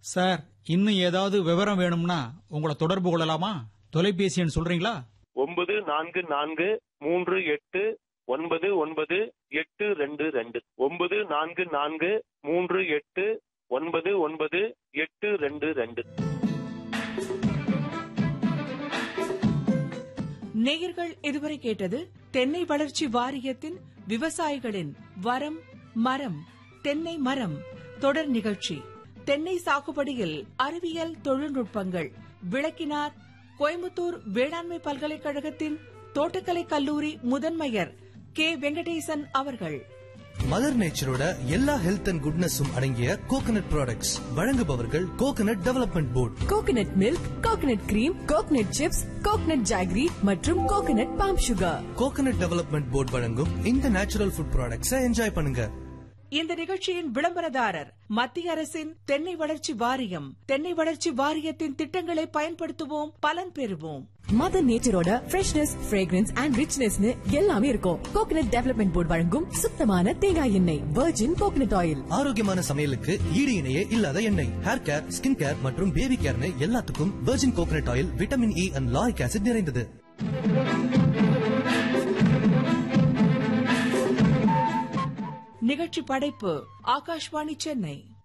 sir இன்னும் ஏதாவது விவரம் வேணும்னா உங்களை தொடர்பு கொள்ளலாமா தொலைபேசி எண் சொல்றீங்களா ஒன்பது நான்கு நான்கு மூன்று எட்டு ஒன்பது ஒன்பது எட்டு ரெண்டு ரெண்டு ஒன்பது நான்கு நான்கு மூன்று எட்டு ஒன்பது ஒன்பது எட்டு ரெண்டு ரெண்டு நேயர்கள் இதுவரை கேட்டது தென்னை வளர்ச்சி வாரியத்தின் விவசாயிகளின் வரம் மரம் தென்னை மரம் தொடர் நிகழ்ச்சி தென்னை சாகுபடியில் அறிவியல் தொழில்நுட்பங்கள் விளக்கினார் கோயம்புத்தூர் வேளாண்மை பல்கலைக்கழகத்தின் தோட்டக்கலை கல்லூரி முதன்மையர் கே வெங்கடேசன் அவர்கள் மதர் நேச்சரோட எல்லா ஹெல்த் அண்ட் குட்னஸும் அடங்கிய கோகனட் ப்ராடக்ட்ஸ் வழங்குபவர்கள் coconut development board coconut milk coconut cream coconut chips coconut jaggery மற்றும் coconut palm sugar coconut development board வழங்கும் இந்த நேச்சுரல் ஃபுட் ப்ராடக்ட்ஸை என்ஜாய் பண்ணுங்க இந்த நிகழ்ச்சியின் விளம்பரதாரர் மத்திய அரசின் தென்னை வளர்ச்சி வாரியம் தென்னை வளர்ச்சி வாரியத்தின் திட்டங்களை பயன்படுத்துவோம் பலன் பெறுவோம் மதர் நேச்சரோட ஃப்ரெஷ்னஸ் ஃப்ரேக்ரன்ஸ் அண்ட் ரிச்னஸ்னு எல்லாமே இருக்கும் கோகனட் டெவலப்மெண்ட் போர்டு வழங்கும் சுத்தமான தேங்காய் எண்ணெய் வெர்ஜின் கோகனட் ஆயில் ஆரோக்கியமான சமையலுக்கு ஈடு இணையே இல்லாத எண்ணெய் ஹேர் கேர் ஸ்கின் கேர் மற்றும் பேபி கேர்னு எல்லாத்துக்கும் virgin coconut oil vitamin E and lauric acid நிறைந்தது நிகழ்ச்சி படைப்பு ஆகாஷ்வாணி சென்னை